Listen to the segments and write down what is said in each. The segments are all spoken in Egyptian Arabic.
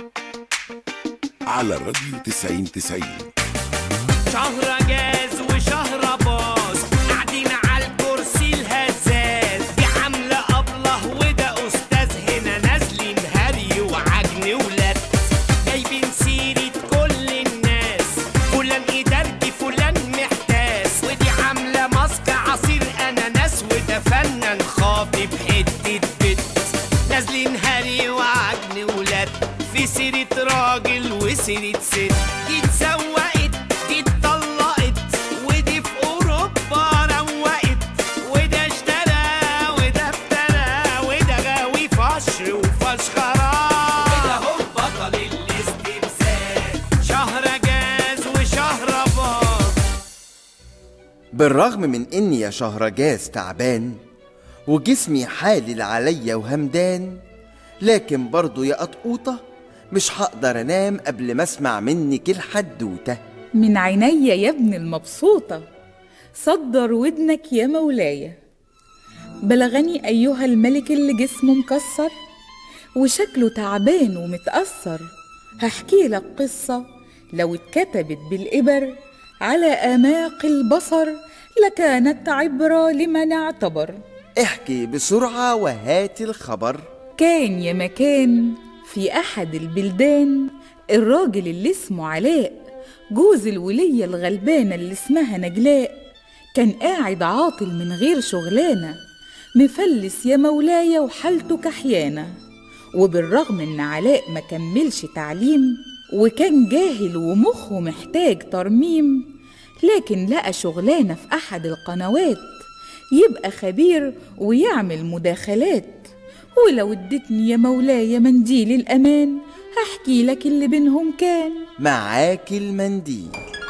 على الراديو 90 90 شهر جاز وشهر باص قاعدين على الكرسي الهزاز دي عاملة أبله وده أستاذ هنا نازلين هري وعجن ولاد جايبين سيرة كل الناس فلان إدارجي فلان محتاس ودي عاملة ماسك عصير أناناس وده فنان خاطب حتة بت نازلين هري وعجن ولاد في سيرة راجل وسيرة ست دي اتسوقت دي اتطلقت ودي في أوروبا روقت وده اشترى وده افترى وده غاوي فشر وفشخرة وده هو بطل الاستمثال شهر جاز وشهر باظ بالرغم من اني يا شهرجاز تعبان وجسمي حالل عليا وهمدان لكن برضو يا قطقوطة مش هقدر انام قبل ما اسمع منك الحدوتة من عيني يا ابن المبسوطة صدر ودنك يا مولاي بلغني أيها الملك اللي جسمه مكسر وشكله تعبان ومتأثر هحكي لك قصة لو اتكتبت بالإبر على آماق البصر لكانت عبرة لمن اعتبر احكي بسرعة وهات الخبر كان يا مكان في أحد البلدان الراجل اللي اسمه علاء جوز الولية الغلبانة اللي اسمها نجلاء كان قاعد عاطل من غير شغلانة مفلس يا مولاي وحالته كحيانة وبالرغم إن علاء ما كملش تعليم وكان جاهل ومخه محتاج ترميم لكن لقى شغلانة في أحد القنوات يبقى خبير ويعمل مداخلات ولو ادتني يا مولاي منديل الأمان هحكي لك اللي بينهم كان معاك المنديل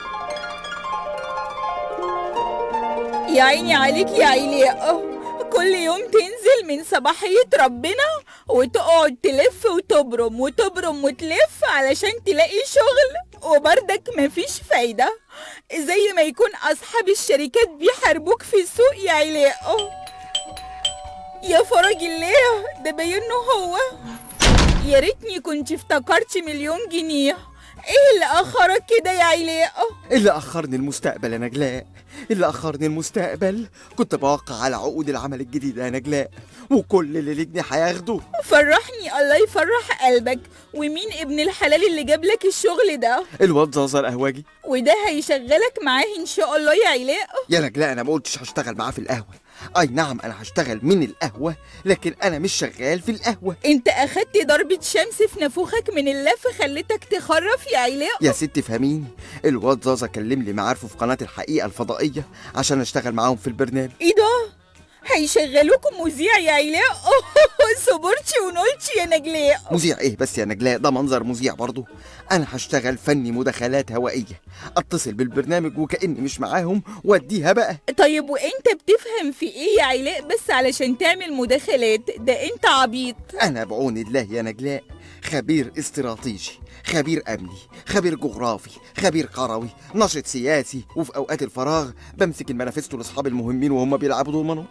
يا عيني عليك يا عيلاء كل يوم تنزل من صباحية ربنا وتقعد تلف وتبرم وتبرم وتلف علشان تلاقي شغل وبردك مفيش فايدة زي ما يكون أصحاب الشركات بيحاربوك في السوق يا علاء يا فرج الله ده باينه هو يا ريتني كنت افتكرت مليون جنيه ايه اللي اخرك كده يا علاء اللي أخرني المستقبل يا نجلاء اللي أخرني المستقبل كنت بوقع على عقود العمل الجديدة يا نجلاء وكل اللي لجني هياخده فرحني الله يفرح قلبك ومين ابن الحلال اللي جاب لك الشغل ده الواد زازا القهوجي وده هيشغلك معاه ان شاء الله يا علاء يا نجلاء أنا ما قلتش هشتغل معاه في القهوة أي نعم أنا هشتغل من القهوة لكن أنا مش شغال في القهوة انت اخدت ضربة شمس في نافوخك من اللف خلتك تخرف يا علاء يا ست فهميني الواد زازا كلم لي معارفه في قناة الحقيقة الفضائية عشان أشتغل معاهم في البرنامج ايه ده هيشغلوكم مذيع يا علاء صبرتي ونولتي يا نجلاء مذيع ايه بس يا نجلاء ده منظر مذيع برضه انا هشتغل فني مداخلات هوائيه اتصل بالبرنامج وكاني مش معاهم واديها بقى طيب وانت بتفهم في ايه يا علاء بس علشان تعمل مداخلات ده انت عبيط انا بعون الله يا نجلاء خبير استراتيجي خبير امني خبير جغرافي خبير قروي ناشط سياسي وفي اوقات الفراغ بمسك المنافستو لاصحاب المهمين وهم بيلعبوا دومينو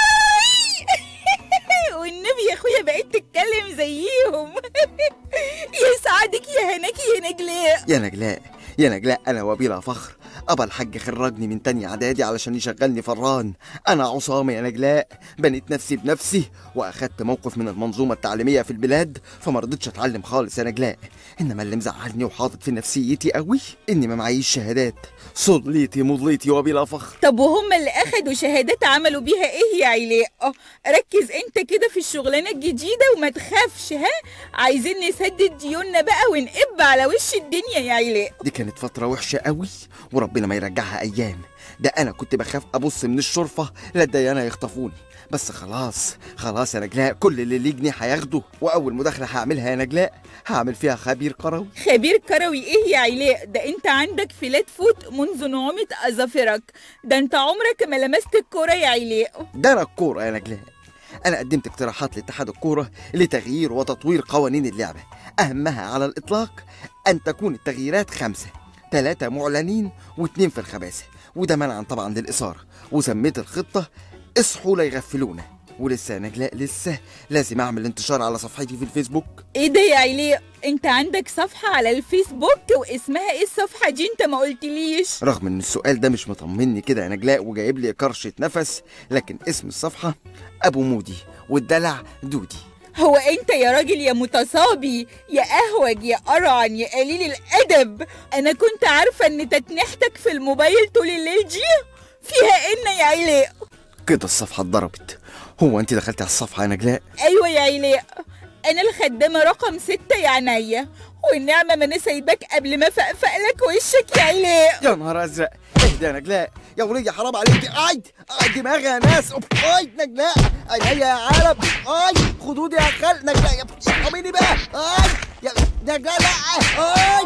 والنبي يا اخويا بقيت تتكلم زيهم يسعدك يا هناك يا نجلاء يا نجلاء يا نجلاء انا وبلا فخر ابا الحاج خرجني من تاني اعدادي علشان يشغلني فران انا عصام يا نجلاء بنيت نفسي بنفسي واخدت موقف من المنظومه التعليميه في البلاد فما رضيتش اتعلم خالص يا نجلاء انما اللي مزعلني وحاطط في نفسيتي قوي اني ما معيش شهادات صليتي مضليتي وبلا فخر طب وهم اللي اخدوا شهادات عملوا بيها ايه يا علاء ركز انت كده في الشغلانه الجديده وما تخافش ها عايزين نسدد ديوننا بقى ونقب على وش الدنيا يا علاء دي كانت فتره وحشه قوي وربنا ما يرجعها ايام ده انا كنت بخاف ابص من الشرفه لا الديانه يخطفوني بس خلاص خلاص يا نجلاء كل اللي لجني هياخده واول مداخله هعملها يا نجلاء هعمل فيها خبير قروي خبير كروي ايه يا علاء ده انت عندك فلات فوت منذ نعومة اظافرك ده انت عمرك ما لمست الكوره يا علاء ده انا الكوره يا نجلاء انا قدمت اقتراحات لاتحاد الكوره لتغيير وتطوير قوانين اللعبه اهمها على الاطلاق ان تكون التغييرات خمسه ثلاثه معلنين واثنين في الخباثه وده منعا طبعا للاثاره وسميت الخطه اصحوا لا يغفلونا ولسه يا نجلاء لسه لازم اعمل انتشار على صفحتي في الفيسبوك ايه ده يا عيليق انت عندك صفحة على الفيسبوك واسمها ايه الصفحة دي انت ما قلتليش رغم ان السؤال ده مش مطمني كده يا نجلاء وجايب لي كرشة نفس لكن اسم الصفحة ابو مودي والدلع دودي هو انت يا راجل يا متصابي يا اهوج يا قرعن يا قليل الادب انا كنت عارفة ان تتنحتك في الموبايل طول الليل دي فيها ان يا عيليق كده الصفحة اتضربت هو انت دخلت على الصفحة يا نجلاء ايوه يا عيليق انا الخدامة رقم ستة يا عينيا والنعمة ما انا سايباك قبل ما فقفق لك وشك يا عيليق يا نهار ازرق اهدى يا نجلاء يا ولية حرام عليكي اي اي دماغي يا ناس أوف، اي نجلاء اي يا عالم اي خدودي يا خل نجلاء يا ارحميني بقى اي يا نجلاء لا اي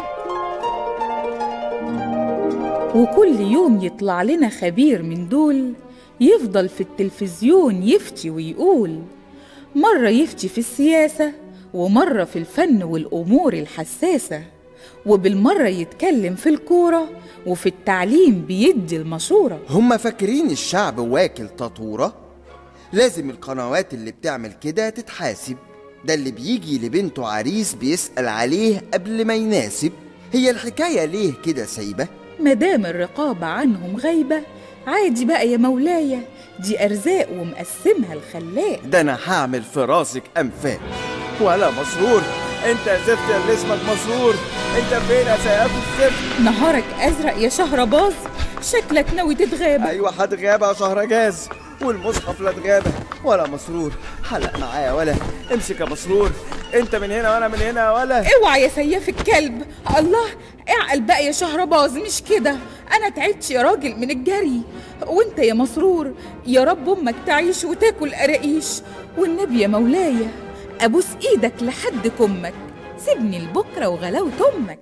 وكل يوم يطلع لنا خبير من دول يفضل في التلفزيون يفتي ويقول مرة يفتي في السياسة ومرة في الفن والأمور الحساسة وبالمرة يتكلم في الكورة وفي التعليم بيدي المشورة هما فاكرين الشعب واكل تطورة لازم القنوات اللي بتعمل كده تتحاسب ده اللي بيجي لبنته عريس بيسأل عليه قبل ما يناسب هي الحكاية ليه كده سايبة مدام الرقابة عنهم غايبة عادي بقى يا مولاي دي أرزاق ومقسمها الخلاق ده انا هعمل في راسك انفاق ولا مسرور انت يا زفت اللي اسمك مسرور انت فين يا سياف الزفت نهارك أزرق يا شهرباز شكلك ناوي تتغاب ايوه هتغابة يا شهرجاز والمصحف لا اتغابة ولا مسرور حلق معايا ولا امسك يا مسرور انت من هنا وانا من هنا ولا اوعى يا سياف الكلب الله اعقل بقى يا شهرباز مش كده انا تعبت يا راجل من الجري وانت يا مسرور يا رب امك تعيش وتاكل قراقيش والنبي يا مولاي ابوس ايدك لحد كمك سيبني لبكره وغلاوه امك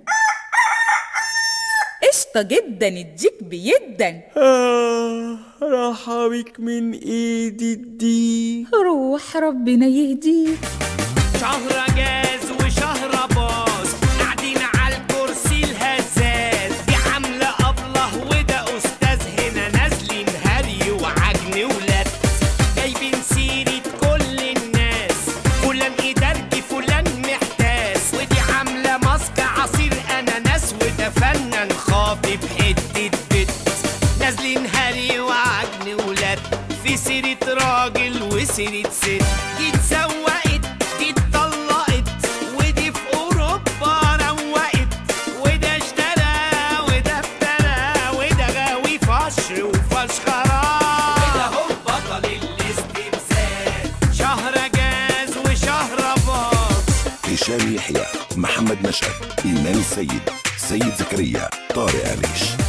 قشطه جدا اديك بيدا آه راح بيك من ايدي الدي روح ربنا يهديك شهر جاز وشهر باظ قاعدين على الكرسي الهزاز دي عاملة أبله وده أستاذ هنا نازلين هري وعجن ولاد جايبين سيرة كل الناس فلان إدارجي فلان محتاس ودي عاملة ماسك عصير أناناس وده فنان خاطب حتة بت نازلين هري وعجن ولاد في سيرة راجل وسيرة ست دي اتسوقت دي اتطلقت ودي في أوروبا روقت وده اشترى وده افترى وده غاوي فشر وفشخرة وده هو بطل الاستمثال شهر جاز وشهر باظ هشام يحيى محمد مشهد إيمان السيد سيد زكريا طارق أريش